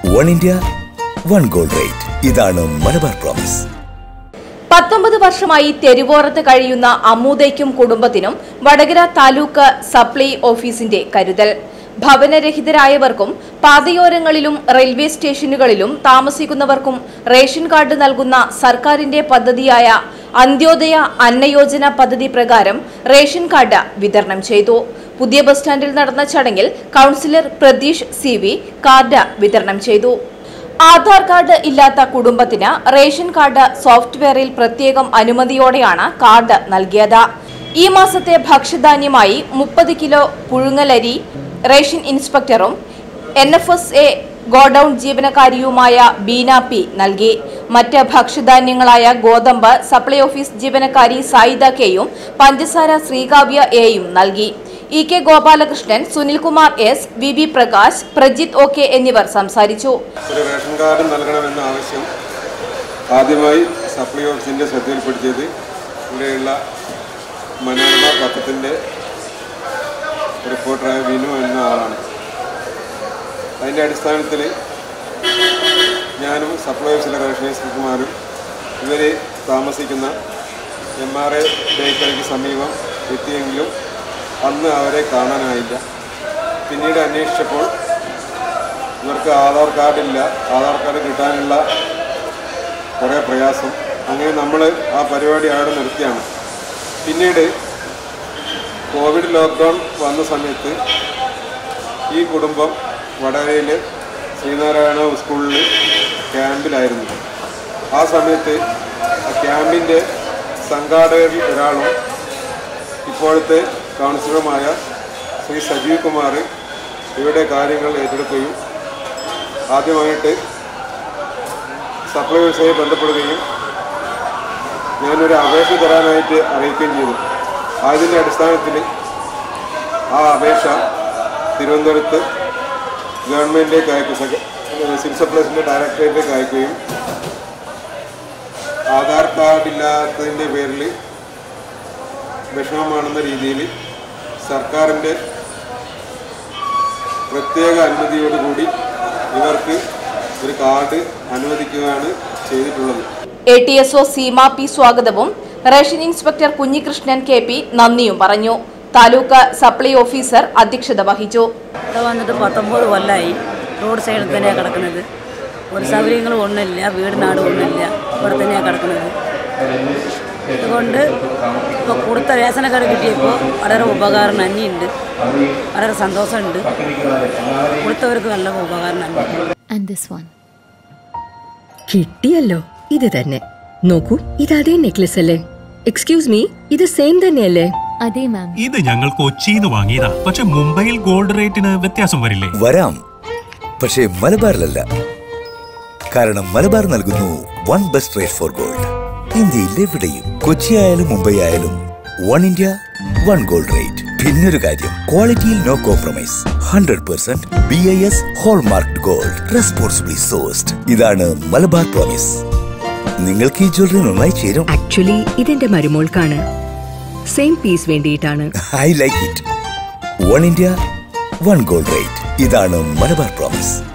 One India one gold rate ഇതാണ് Malabar promise പത്തൊമ്പത് വർഷമായി തെരുവോരത്ത് കഴിയുന്ന അമ്മൂതയ്ക്കും കുടുംബത്തിനും വടകര താലൂക്ക് സപ്ലൈ ഓഫീസിന്റെ കരുതൽ ഭവനരഹിതരായവർക്കും പാതയോരങ്ങളിലും റെയിൽവേ സ്റ്റേഷനുകളിലും താമസിക്കുന്നവർക്കും റേഷൻ കാർഡ് നൽകുന്ന സർക്കാരിന്റെ പദ്ധതിയായ അന്ത്യോദയ അന്നയോജന പദ്ധതി പ്രകാരം റേഷൻ കാർഡ് വിതരണം ചെയ്തു പുതിയ ബസ് സ്റ്റാൻഡിൽ നടന്ന ചടങ്ങിൽ councillor Pratheesh C V card വിതരണം ചെയ്തു ആധാർ കാർഡ് ഇല്ലാത്ത കുടുംബത്തിന് റേഷൻ കാർഡ് സോഫ്റ്റ്വെയറിൽ പ്രത്യേകം അനുമതിയോടെയാണ് കാർഡ് നൽകിയത് ഈ മാസത്തെ ഭക്ഷ്യധാന്യമായി മുപ്പത് കിലോ പുഴുങ്ങലരി റേഷൻ ഇൻസ്പെക്ടറും N F S A godown ജീവനക്കാരിയുമായ ബീന പി നൽകി മറ്റ് ഭക്ഷ്യധാന്യങ്ങളായ ഗോതമ്പ് സപ്ലൈ ഓഫീസ് ജീവനക്കാരി സായിദ കെയും പഞ്ചസാര ശ്രീകാവ്യ എയും നൽകി E K Gopalakrishnan Sunilkumar S V V Prakash Prajith O K എന്നിവർ സംസാരിച്ചു ഒരു റേഷൻ കാർഡ് നൽകണമെന്ന ആവശ്യം ആദ്യമായി സപ്ലൈ ഓഫീസിൻ്റെ ശ്രദ്ധയിൽപ്പെടുത്തിയത് ഇവിടെയുള്ള മനോരമ പത്രത്തിൻ്റെ റിപ്പോർട്ടറായ വിനു എന്ന ആളാണ് അതിൻ്റെ അടിസ്ഥാനത്തിൽ ഞാനും സപ്ലൈ ഓഫീസിലെ റേഷൻ ഇൻസ്പെക്ടർമാരും ഇവർ താമസിക്കുന്ന എം ആർ എ ബേക്കറിക്ക് സമീപം എത്തിയെങ്കിലും അന്ന് അവരെ കാണാനായില്ല പിന്നീട് അന്വേഷിച്ചപ്പോൾ ഇവർക്ക് ആധാർ കാർഡില്ല ആധാർ കാർഡ് കിട്ടാനുള്ള കുറേ പ്രയാസം അങ്ങനെ നമ്മൾ ആ പരിപാടി അവിടെ നിർത്തിയാണ് പിന്നീട് കോവിഡ് ലോക്ക്ഡൗൺ വന്ന സമയത്ത് ഈ കുടുംബം വടകരയിൽ ശ്രീനാരായണ സ്കൂളിൽ ക്യാമ്പിലായിരുന്നു ആ സമയത്ത് ആ ക്യാമ്പിൻ്റെ സംഘാടകരിൽ ഒരാളും ഇപ്പോഴത്തെ കൗൺസിലറുമായ ശ്രീ സജീവ് കുമാർ ഇവിടെ കാര്യങ്ങൾ ഏറ്റെടുക്കുകയും ആദ്യമായിട്ട് സപ്ലൈ ഓഫീസുമായി ബന്ധപ്പെടുകയും ഞാനൊരു അപേക്ഷ തരാനായിട്ട് അറിയിക്കുകയും ചെയ്തു അതിൻ്റെ അടിസ്ഥാനത്തിൽ ആ അപേക്ഷ തിരുവനന്തപുരത്ത് ഗവൺമെൻറ്റിലേക്ക് അയക്കും സെക്ര- സിവിൽ സപ്ലൈസിൻ്റെ ഡയറക്ടറേറ്റിലേക്ക് അയക്കുകയും ആധാർ കാർഡില്ലാത്തതിൻ്റെ പേരിൽ വിഷമമാണെന്ന രീതിയിൽ സർക്കാരിൻ്റെ പ്രത്യേക അനുമതിയോടുകൂടി ഇവർക്ക് ഒരു കാർഡ് അനുവദിക്കുകയാണ് ചെയ്തിട്ടുള്ളത് A T S O Seema P സ്വാഗതവും ration inspector Kunhikrishnan K P നന്ദിയും പറഞ്ഞു താലൂക്ക് സപ്ലൈ ഓഫീസർ അധ്യക്ഷത വഹിച്ചു ഇവിടെ വന്നിട്ട് പത്തൊമ്പത് കൊല്ലമായി റോഡ് സൈഡിൽ തന്നെയാണ് കിടക്കുന്നത് ഒരു സൗകര്യങ്ങളും ഒന്നുമില്ല വീട് നാട് ഒന്നുമില്ല ഇവിടെ തന്നെയാണ് കിടക്കുന്നത് അതുകൊണ്ട് ഇപ്പോൾ കൊടുത്ത റേഷൻ കാർഡ് കിട്ടിയപ്പോൾ വളരെ ഉപകാരം തന്നെയുണ്ട് വളരെ സന്തോഷമുണ്ട് കൊടുത്തവർക്ക് നല്ല ഉപകാരം തന്നെ and this one. കിട്ടിയല്ലോ ഇത് തന്നെ നോക്കൂ ഇത് അതേ നെക്ലസ് അല്ലേ എക്സ്ക്യൂസ് മീ ഇത് സെയിം തന്നെയല്ലേ അതെ മാം ഇത് ഞങ്ങൾ കൊച്ചിന്ന് വാങ്ങിയതാ പക്ഷെ മുംബൈയിൽ ഗോൾഡ് റേറ്റിന് വ്യത്യാസം വരില്ലേ വരാം പക്ഷേ മലബാറിലല്ല കാരണം മലബാർ നൽകുന്നു one best rate for gold ഇന്ത്യയിൽ എവിടെയും കൊച്ചി ആയാലും മുംബൈ ആയാലും one India one gold rate പിന്നൊരു കാര്യം ക്വാളിറ്റിയിൽ no compromise hundred percent B I S hallmark gold responsibly sourced ഇതാണ് മലബാർ പ്രോമിസ് നിങ്ങൾക്ക് ഈ ജ്വല്ലറി നന്നായി ചേരും ആക്ച്വലി ഇതെന്റെ മരുമോൾക്കാണ് സെയിം പീസ് വേണ്ടിയിട്ടാണ് I like it one India one gold rate ഇതാണ് മലബാർ പ്രോമിസ്